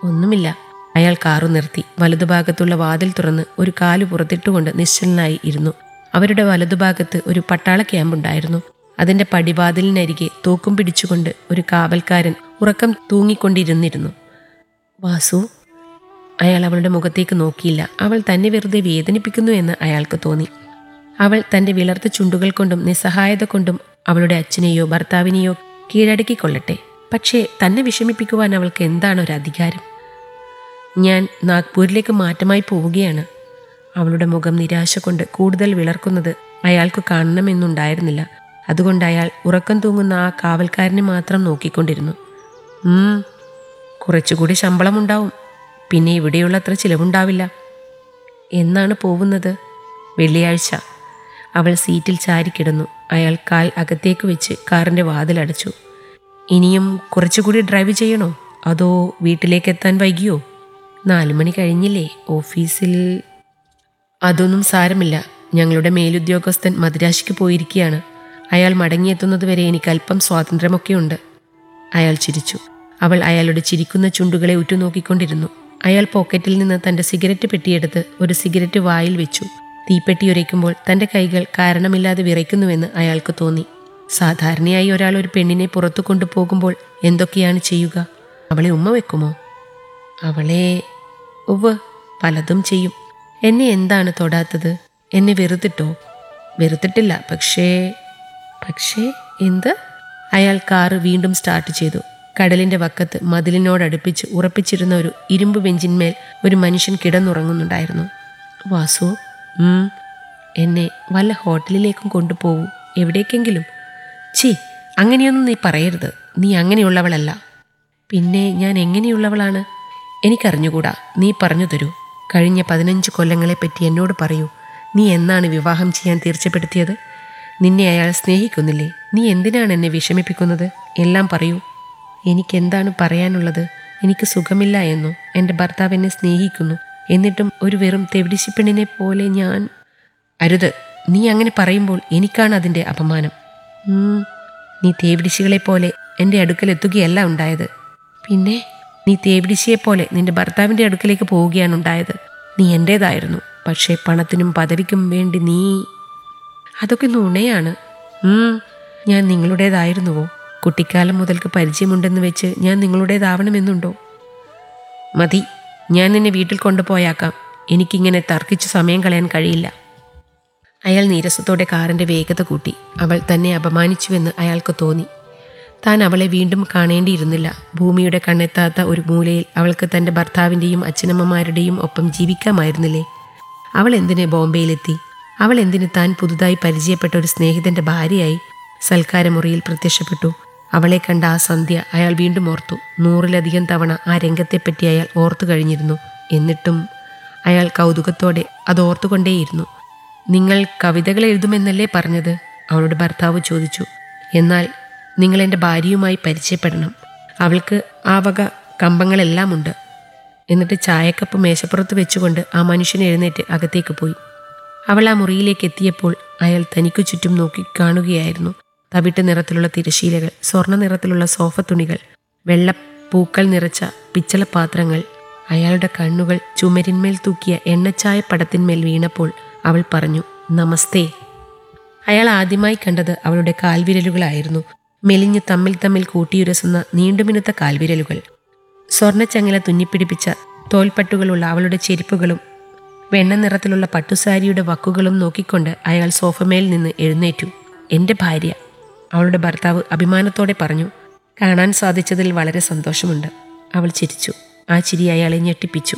ഒന്നുമില്ല അയാൾ കാറു നിർത്തി വലതുഭാഗത്തുള്ള വാതിൽ തുറന്ന് ഒരു കാലു പുറത്തിട്ടുകൊണ്ട് നിശ്ചലനായി ഇരുന്നു അവരുടെ വലതുഭാഗത്ത് ഒരു പട്ടാള ക്യാമ്പുണ്ടായിരുന്നു അതിന്റെ പടിവാതിലിനരികെ തോക്കും പിടിച്ചുകൊണ്ട് ഒരു കാവൽക്കാരൻ ഉറക്കം തൂങ്ങിക്കൊണ്ടിരുന്നിരുന്നു വാസു അയാൾ അവളുടെ മുഖത്തേക്ക് നോക്കിയില്ല അവൾ തന്നെ വെറുതെ വേദനിപ്പിക്കുന്നു എന്ന് അയാൾക്ക് തോന്നി അവൾ തന്റെ വിളർത്ത ചുണ്ടുകൾ കൊണ്ടും നിസ്സഹായത കൊണ്ടും അവളുടെ അച്ഛനെയോ ഭർത്താവിനെയോ കീഴടക്കിക്കൊള്ളട്ടെ പക്ഷേ തന്നെ വിഷമിപ്പിക്കുവാൻ അവൾക്ക് എന്താണ് ഒരു അധികാരം ഞാൻ നാഗ്പൂരിലേക്ക് മാറ്റമായി പോവുകയാണ് അവളുടെ മുഖം നിരാശ കൊണ്ട് കൂടുതൽ വിളർക്കുന്നത് അയാൾക്ക് കാണണമെന്നുണ്ടായിരുന്നില്ല അതുകൊണ്ട് അയാൾ ഉറക്കം തൂങ്ങുന്ന ആ കാവൽക്കാരനെ മാത്രം നോക്കിക്കൊണ്ടിരുന്നു ഉം കുറച്ചുകൂടി ശമ്പളമുണ്ടാവും പിന്നെ ഇവിടെയുള്ളത്ര ചിലവുണ്ടാവില്ല എന്നാണ് പോകുന്നത് വെള്ളിയാഴ്ച അവൾ സീറ്റിൽ ചാരിക്കിടന്നു അയാൾ കാൽ അകത്തേക്ക് വെച്ച് കാറിന്റെ വാതിലടച്ചു ഇനിയും കുറച്ചുകൂടി ഡ്രൈവ് ചെയ്യണോ അതോ വീട്ടിലേക്ക് എത്താൻ വൈകിയോ നാലു മണി കഴിഞ്ഞില്ലേ ഓഫീസിൽ അതൊന്നും സാരമില്ല ഞങ്ങളുടെ മേലുദ്യോഗസ്ഥൻ മദ്രാശിക്ക് പോയിരിക്കുകയാണ് അയാൾ മടങ്ങിയെത്തുന്നതുവരെ എനിക്ക് അല്പം സ്വാതന്ത്ര്യമൊക്കെയുണ്ട് അയാൾ ചിരിച്ചു അവൾ അയാളുടെ ചിരിക്കുന്ന ചുണ്ടുകളെ ഉറ്റുനോക്കിക്കൊണ്ടിരുന്നു അയാൾ പോക്കറ്റിൽ നിന്ന് തന്റെ സിഗരറ്റ് പെട്ടിയെടുത്ത് ഒരു സിഗരറ്റ് വായിൽ വെച്ചു തീപ്പെട്ടി ഉരയ്ക്കുമ്പോൾ തന്റെ കൈകൾ കാരണമില്ലാതെ വിറയ്ക്കുന്നുവെന്ന് അയാൾക്ക് തോന്നി സാധാരണയായി ഒരാൾ ഒരു പെണ്ണിനെ പുറത്തു കൊണ്ടുപോകുമ്പോൾ എന്തൊക്കെയാണ് ചെയ്യുക അവളെ ഉമ്മ വെക്കുമോ അവളെ ഉവ്വ് പലതും ചെയ്യും എന്നെ എന്താണ് തൊടാത്തത് എന്നെ വെറുത്തിട്ടോ വെറുത്തിട്ടില്ല പക്ഷേ പക്ഷേ എന്ത് അയാൾ കാറ് വീണ്ടും സ്റ്റാർട്ട് ചെയ്തു കടലിന്റെ വക്കത്ത് മതിലിനോടടുപ്പിച്ച് ഉറപ്പിച്ചിരുന്ന ഒരു ഇരുമ്പ് ബെഞ്ചിന്മേൽ ഒരു മനുഷ്യൻ കിടന്നുറങ്ങുന്നുണ്ടായിരുന്നു വാസു ഉം എന്നെ വല്ല ഹോട്ടലിലേക്കും കൊണ്ടുപോകൂ എവിടേക്കെങ്കിലും ഛീ അങ്ങനെയൊന്നും നീ പറയരുത് നീ അങ്ങനെയുള്ളവളല്ല പിന്നെ ഞാൻ എങ്ങനെയുള്ളവളാണ് എനിക്കറിഞ്ഞുകൂടാ നീ പറഞ്ഞു തരൂ കഴിഞ്ഞ പതിനഞ്ച് കൊല്ലങ്ങളെപ്പറ്റി എന്നോട് പറയൂ നീ എന്നാണ് വിവാഹം ചെയ്യാൻ തീർച്ചപ്പെടുത്തിയത് നിന്നെ അയാൾ സ്നേഹിക്കുന്നില്ലേ നീ എന്തിനാണ് എന്നെ വിഷമിപ്പിക്കുന്നത് എല്ലാം പറയൂ എനിക്കെന്താണ് പറയാനുള്ളത് എനിക്ക് സുഖമില്ല എന്നോ എൻ്റെ ഭർത്താവ് എന്നെ സ്നേഹിക്കുന്നു എന്നിട്ടും ഒരു വെറും തെവിടിശിപ്പെണ്ണിനെ പോലെ ഞാൻ അരുത് നീ അങ്ങനെ പറയുമ്പോൾ എനിക്കാണ് അതിൻ്റെ അപമാനം ഉം, നീ തേവിടിശികളെ പോലെ എൻ്റെ അടുക്കൽ എത്തുകയല്ല ഉണ്ടായത് പിന്നെ നീ തേവിടിശിയെ പോലെ നിന്റെ ഭർത്താവിൻ്റെ അടുക്കലേക്ക് പോവുകയാണ് ഉണ്ടായത് നീ എൻ്റേതായിരുന്നു പക്ഷേ പണത്തിനും പദവിക്കും വേണ്ടി നീ അതൊക്കെ നുണയാണ് ഉം, ഞാൻ നിങ്ങളുടേതായിരുന്നുവോ കുട്ടിക്കാലം മുതൽക്ക് പരിചയമുണ്ടെന്ന് വെച്ച് ഞാൻ നിങ്ങളുടേതാവണമെന്നുണ്ടോ മതി ഞാൻ നിന്നെ വീട്ടിൽ കൊണ്ടുപോയാക്കാം എനിക്കിങ്ങനെ തർക്കിച്ച് സമയം കളയാൻ കഴിയില്ല അയാൾ നീരസത്തോടെ കാറിന്റെ വേഗത കൂട്ടി അവൾ തന്നെ അപമാനിച്ചുവെന്ന് അയാൾക്ക് തോന്നി താൻ അവളെ വീണ്ടും കാണേണ്ടിയിരുന്നില്ല ഭൂമിയുടെ കണ്ണെത്താത്ത ഒരു മൂലയിൽ അവൾക്ക് തൻ്റെ ഭർത്താവിൻ്റെയും അച്ഛനമ്മമാരുടെയും ഒപ്പം ജീവിക്കാമായിരുന്നില്ലേ അവൾ എന്തിന് ബോംബെയിലെത്തി അവൾ എന്തിന് താൻ പുതുതായി പരിചയപ്പെട്ട ഒരു സ്നേഹിതന്റെ ഭാര്യയായി സൽക്കാരമുറിയിൽ പ്രത്യക്ഷപ്പെട്ടു അവളെ കണ്ട ആ സന്ധ്യ അയാൾ വീണ്ടും ഓർത്തു നൂറിലധികം തവണ ആ രംഗത്തെപ്പറ്റി അയാൾ ഓർത്തു കഴിഞ്ഞിരുന്നു എന്നിട്ടും അയാൾ കൗതുകത്തോടെ അത് ഓർത്തുകൊണ്ടേയിരുന്നു നിങ്ങൾ കവിതകൾ എഴുതുമെന്നല്ലേ പറഞ്ഞത് അവളുടെ ഭർത്താവ് ചോദിച്ചു എന്നാൽ നിങ്ങൾ എൻ്റെ ഭാര്യയുമായി പരിചയപ്പെടണം അവൾക്ക് ആ വക കമ്പങ്ങളെല്ലാം ഉണ്ട് എന്നിട്ട് ചായക്കപ്പ് മേശപ്പുറത്ത് വെച്ചുകൊണ്ട് ആ മനുഷ്യൻ എഴുന്നേറ്റ് അകത്തേക്ക് പോയി അവൾ ആ മുറിയിലേക്ക് എത്തിയപ്പോൾ അയാൾ തനിക്കു ചുറ്റും നോക്കി കാണുകയായിരുന്നു തവിട്ട് നിറത്തിലുള്ള തിരശീലകൾ സ്വർണ്ണ നിറത്തിലുള്ള സോഫ തുണികൾ വെള്ള പൂക്കൾ നിറച്ച പിച്ചള പാത്രങ്ങൾ അയാളുടെ കണ്ണുകൾ ചുമരിന്മേൽ തൂക്കിയ എണ്ണച്ചായ പടത്തിന്മേൽ വീണപ്പോൾ അവൾ പറഞ്ഞു നമസ്തേ അയാൾ ആദ്യമായി കണ്ടത് അവളുടെ കാൽവിരലുകളായിരുന്നു മെലിഞ്ഞ് തമ്മിൽ തമ്മിൽ കൂട്ടിയുരസുന്ന നീണ്ടുമിനുത്ത കാൽവിരലുകൾ സ്വർണ്ണച്ചങ്ങല തുന്നിപ്പിടിപ്പിച്ച തോൽപ്പട്ടുകളുള്ള അവളുടെ ചെരുപ്പുകളും വെണ്ണ നിറത്തിലുള്ള പട്ടുസാരിയുടെ വക്കുകളും നോക്കിക്കൊണ്ട് അയാൾ സോഫമേൽ നിന്ന് എഴുന്നേറ്റു എൻ്റെ ഭാര്യ അവളുടെ ഭർത്താവ് അഭിമാനത്തോടെ പറഞ്ഞു കാണാൻ സാധിച്ചതിൽ വളരെ സന്തോഷമുണ്ട് അവൾ ചിരിച്ചു ആ ചിരി അയാളെ ഞെട്ടിപ്പിച്ചു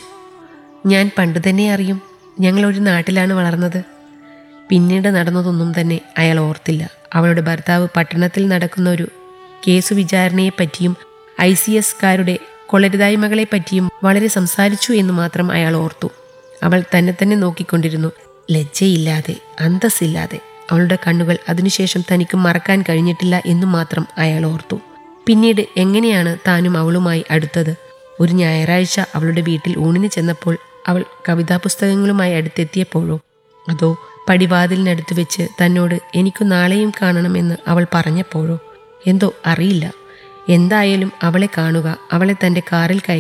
ഞാൻ പണ്ടു തന്നെ അറിയും ഞങ്ങൾ ഒരു നാട്ടിലാണ് വളർന്നത് പിന്നീട് നടന്നതൊന്നും തന്നെ അയാൾ ഓർത്തില്ല അവളുടെ ഭർത്താവ് പട്ടണത്തിൽ നടക്കുന്ന ഒരു കേസു വിചാരണയെപ്പറ്റിയും ഐ സി എസ്കാരുടെ കൊളരുതായ്മകളെ പറ്റിയും വളരെ സംസാരിച്ചു എന്ന് മാത്രം അയാൾ ഓർത്തു അവൾ തന്നെ തന്നെ നോക്കിക്കൊണ്ടിരുന്നു ലജ്ജയില്ലാതെ അന്തസ്സില്ലാതെ അവളുടെ കണ്ണുകൾ അതിനുശേഷം തനിക്ക് മറക്കാൻ കഴിഞ്ഞിട്ടില്ല എന്നു മാത്രം അയാൾ ഓർത്തു പിന്നീട് എങ്ങനെയാണ് താനും അവളുമായി അടുത്തത് ഒരു ഞായറാഴ്ച അവളുടെ വീട്ടിൽ ഊണിന് ചെന്നപ്പോൾ അവൾ കവിതാ പുസ്തകങ്ങളുമായി അടുത്തെത്തിയപ്പോഴോ അതോ പടിവാതിലിനടുത്ത് വെച്ച് തന്നോട് എനിക്കു നാളെയും കാണണമെന്ന് അവൾ പറഞ്ഞപ്പോഴോ എന്തോ അറിയില്ല എന്തായാലും അവളെ കാണുക അവളെ തൻ്റെ കാറിൽ കയറ്റി